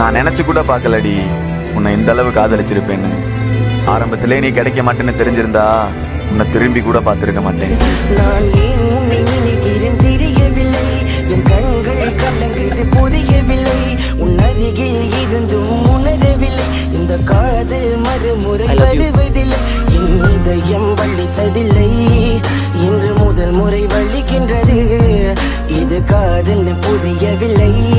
நான் நினைச்சு கூட பார்க்கலடி உன்னை இந்த அளவு காதலிச்சிருப்பேன்னு ஆரம்பத்திலே நீ கிடைக்க மாட்டேன்னு தெரிஞ்சிருந்தா உன்னை திரும்பி கூட பார்த்திருக்க மாட்டேன் நான் ஏன் உன்னை நினைக்கிறேன் தெரியவில்லை என் கண்கள் கலங்குது புரியவில்லை உன் அருகில் இருந்தும் உணரவில்லை இந்த காதல் மறுமுறை வருவதில்லை என் இதயம் வலித்ததில்லை இன்று முதல் முறை வலிக்கின்றது இது காதல் புரியவில்லை